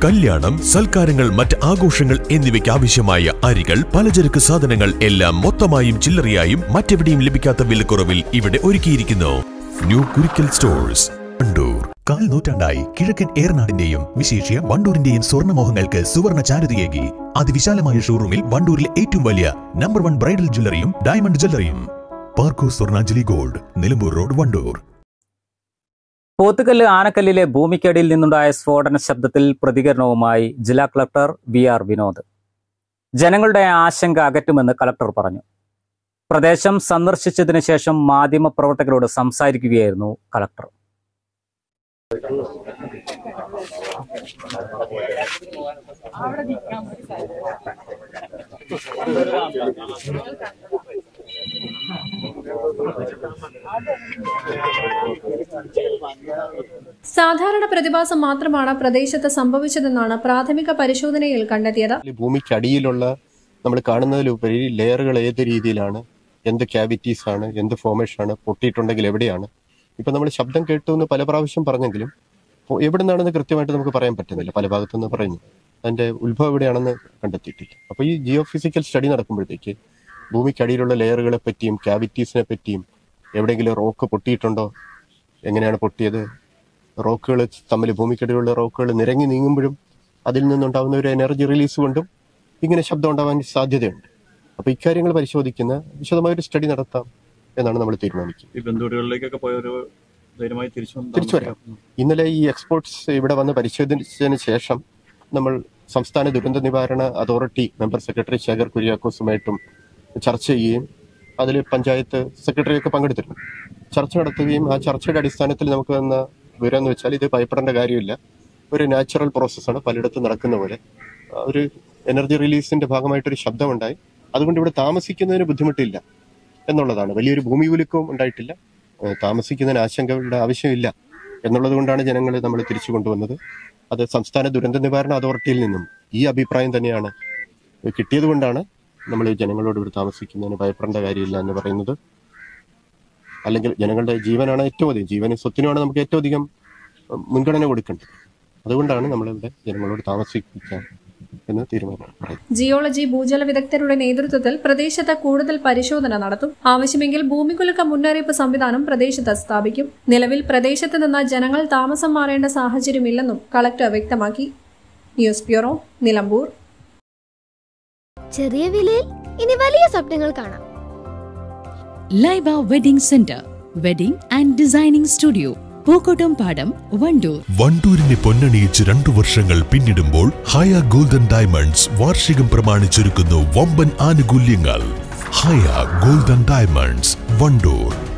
കല്യാണം സൽക്കാരങ്ങൾ മറ്റ് ആഘോഷങ്ങൾ എന്നിവയ്ക്ക് ആവശ്യമായ അരികൾ പലചരക്ക് സാധനങ്ങൾ എല്ലാം മൊത്തമായും ചില്ലറയായും മറ്റെവിടെയും ലഭിക്കാത്ത വിലക്കുറവിൽ ഇവിടെ ഒരുക്കിയിരിക്കുന്നു ന്യൂ കുരിക്കൽ സ്റ്റോഴ്സ് വണ്ടൂർ കാൽ നൂറ്റാണ്ടായി കിഴക്കൻ ഏറനാടിന്റെയും വിശേഷ്യ വണ്ടൂരിന്റെയും സ്വർണ്ണമോഹങ്ങൾക്ക് സുവർണ ചാരുതയേകി അതിവിശാലമായ ഷോറൂമിൽ വണ്ടൂരിലെ ഏറ്റവും വലിയ നമ്പർ വൺ ബ്രൈഡൽ ജ്വല്ലറിയും ഡയമണ്ട് ജ്വല്ലറിയും പാർക്കോ സ്വർണാഞ്ജലി ഗോൾഡ് നിലമ്പൂർ റോഡ് വണ്ടൂർ പോത്തുകല്ല് ആനക്കല്ലിലെ ഭൂമിക്കടിയിൽ നിന്നുണ്ടായ സ്ഫോടന ശബ്ദത്തിൽ പ്രതികരണവുമായി ജില്ലാ കളക്ടർ വി ആർ വിനോദ് ജനങ്ങളുടെ ആശങ്ക അകറ്റുമെന്ന് കളക്ടർ പറഞ്ഞു പ്രദേശം സന്ദർശിച്ചതിനു ശേഷം മാധ്യമപ്രവർത്തകരോട് സംസാരിക്കുകയായിരുന്നു കളക്ടർ സാധാരണ പ്രതിഭാസം മാത്രമാണ് പ്രദേശത്ത് സംഭവിച്ചതെന്നാണ് പ്രാഥമിക പരിശോധനയിൽ കണ്ടെത്തിയത് ഈ ഭൂമിക്കടിയിലുള്ള നമ്മൾ കാണുന്നതിലുപരി ലെയറുകൾ ഏത് രീതിയിലാണ് എന്ത് ക്യാവിറ്റീസ് ആണ് എന്ത് ഫോമേഷൻ ആണ് പൊട്ടിയിട്ടുണ്ടെങ്കിൽ എവിടെയാണ് ഇപ്പൊ നമ്മൾ ശബ്ദം കേട്ടു എന്ന് പല പ്രാവശ്യം പറഞ്ഞെങ്കിലും ഇപ്പോൾ എവിടെ നിന്നാണെന്ന് കൃത്യമായിട്ട് നമുക്ക് പറയാൻ പറ്റുന്നില്ല പല ഭാഗത്തുനിന്ന് പറയുന്നു അതിന്റെ ഉത്ഭവം എവിടെയാണെന്ന് കണ്ടെത്തിയിട്ടില്ല അപ്പോൾ ഈ ജിയോ ഫിസിക്കൽ സ്റ്റഡി നടക്കുമ്പോഴത്തേക്ക് ഭൂമിക്കടിയിലുള്ള ലെയറുകളെ പറ്റിയും ക്യാവിറ്റീസിനെ പറ്റിയും എവിടെയെങ്കിലും റോക്ക് പൊട്ടിയിട്ടുണ്ടോ എങ്ങനെയാണ് പൊട്ടിയത് റോക്കുകൾ തമ്മിൽ ഭൂമിക്കടിയിലുള്ള റോക്കുകൾ നിരങ്ങി നീങ്ങുമ്പോഴും അതിൽ നിന്നുണ്ടാകുന്ന ഒരു എനർജി റിലീസ് കൊണ്ടും ഇങ്ങനെ ശബ്ദം ഉണ്ടാവാൻ സാധ്യതയുണ്ട് അപ്പൊ ഇക്കാര്യങ്ങൾ പരിശോധിക്കുന്ന വിശദമായ ഒരു സ്റ്റഡി നടത്താം എന്നാണ് നമ്മൾ തീരുമാനിക്കുന്നത് ഈ ബന്ധുവീടുകളിലേക്കൊക്കെ പോയൊരു ധൈര്യമായി തിരിച്ചു വന്ന് തിരിച്ചു വരാം ഇന്നലെ ഈ എക്സ്പോർട്സ് ഇവിടെ വന്ന് പരിശോധിച്ചതിന് ശേഷം നമ്മൾ സംസ്ഥാന ദുരന്ത നിവാരണ അതോറിറ്റി മെമ്പർ സെക്രട്ടറി ശേഖർ കുര്യാക്കോസുമായിട്ടും ചർച്ച ചെയ്യുകയും അതിൽ പഞ്ചായത്ത് സെക്രട്ടറി ഒക്കെ പങ്കെടുത്തിരുന്നു ചർച്ച നടത്തുകയും ആ ചർച്ചയുടെ അടിസ്ഥാനത്തിൽ നമുക്ക് വന്ന വിവരം എന്ന് വെച്ചാൽ ഇത് ഭയപ്പെടേണ്ട കാര്യമില്ല ഒരു നാച്ചുറൽ പ്രോസസ്സാണ് പലയിടത്തും നടക്കുന്ന പോലെ ആ, ഒരു എനർജി റിലീസിന്റെ ഭാഗമായിട്ടൊരു ശബ്ദമുണ്ടായി അതുകൊണ്ട് ഇവിടെ താമസിക്കുന്നതിന് ബുദ്ധിമുട്ടില്ല എന്നുള്ളതാണ് വലിയൊരു ഭൂമി കുലുക്കവും ഉണ്ടായിട്ടില്ല ഏഹ് താമസിക്കുന്നതിന് ആശങ്കയുടെ ആവശ്യമില്ല എന്നുള്ളത് കൊണ്ടാണ് ജനങ്ങളെ നമ്മൾ തിരിച്ചു കൊണ്ടുവന്നത് അത് സംസ്ഥാന ദുരന്ത നിവാരണ അതോറിറ്റിയിൽ നിന്നും ഈ അഭിപ്രായം തന്നെയാണ് കിട്ടിയത് കൊണ്ടാണ് നമ്മൾ ജനങ്ങളോട് ഇവിടെ താമസിക്കുന്നതിന് ഭയപ്പെടേണ്ട കാര്യമില്ല എന്ന് പറയുന്നത് അല്ലെങ്കിൽ ജനങ്ങളുടെ ജീവനാണ് ഏറ്റവും അധികം ജീവനും സ്വത്തിനുമാണ് നമുക്ക് ഏറ്റവും അധികം ഉം, മുൻഗണന കൊടുക്കേണ്ടത് അതുകൊണ്ടാണ് നമ്മളിവിടെ ജനങ്ങളോട് താമസിപ്പിക്കാൻ എന്ന് തീരുമാനം പറയുന്നത് ജിയോളജി ഭൂജല വിദഗ്ധരുടെ നേതൃത്വത്തിൽ പ്രദേശത്ത് കൂടുതൽ പരിശോധന നടത്തും ആവശ്യമെങ്കിൽ ഭൂമികുലുക്ക മുന്നറിയിപ്പ് സംവിധാനം പ്രദേശത്ത് സ്ഥാപിക്കും നിലവിൽ പ്രദേശത്ത് നിന്ന് ജനങ്ങൾ താമസം മാറേണ്ട സാഹചര്യമില്ലെന്നും കളക്ടർ വ്യക്തമാക്കി ന്യൂസ് ബ്യൂറോ നിലമ്പൂർ ചെറിയ വിലയിൽ ഇനി വലിയ സ്വപ്നങ്ങൾ കാണാം Laiba wedding centre wedding and designing studio Pookkottum Padam Wandoor വണ്ടൂരിനെ പൊന്നണിയിച്ച് രണ്ടു വർഷങ്ങൾ പിന്നിടുമ്പോൾ ഹയ ഗോൾഡൻ ഡയമണ്ട്സ് വാർഷികം പ്രമാണിച്ചൊരുക്കുന്നു വമ്പൻ ആനുകൂല്യങ്ങൾ ഹയ ഗോൾഡൻ ഡയമണ്ട്സ് വണ്ടൂർ